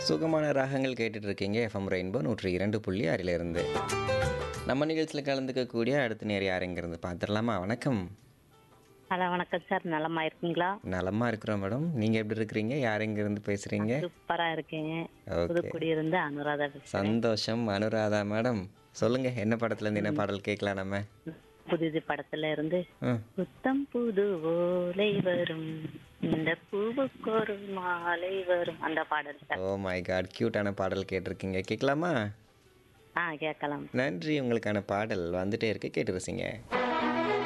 சுகமான ராகங்கள் கேட்டுட்டு இருக்கீங்க எஃப்எம் ரெயின்போ நூற்றி இரண்டு புள்ளி ஆறிலிருந்து நம்ம நிகழ்ச்சியில் கலந்துக்கக்கூடிய அடுத்த நேர் யாருங்கிறது பார்த்துடலாமா வணக்கம் ஹலோ வணக்கம் சார் நலமா இருக்கீங்களா நலமா இருக்கிறோம் மேடம் நீங்கள் எப்படி இருக்கிறீங்க யாருங்கிருந்து பேசுகிறீங்க சூப்பரா இருக்கேங்க ஓகே புதுக்குடியிருந்து அனுராதா பேசுறேன். சந்தோஷம் அனுராதா மேடம் சொல்லுங்க என்ன படத்துலேருந்து என்ன பாடல் கேட்கலாம் நம்ம புதுது படத்துல இருந்து ம் புத்தம் புது ஓலை வரும் இந்த பூவுக்கு ஒரு மாலை வரும் அந்த பாடல் சார் ஓ மை காட் க்யூட்டான பாடல் கேட்டிருக்கீங்க கேட்கலாமா ஆ கேட்கலாம் நன்றி உங்களுக்கான பாடல் வந்துட்டே இருக்கு கேட்டு ரசிங்க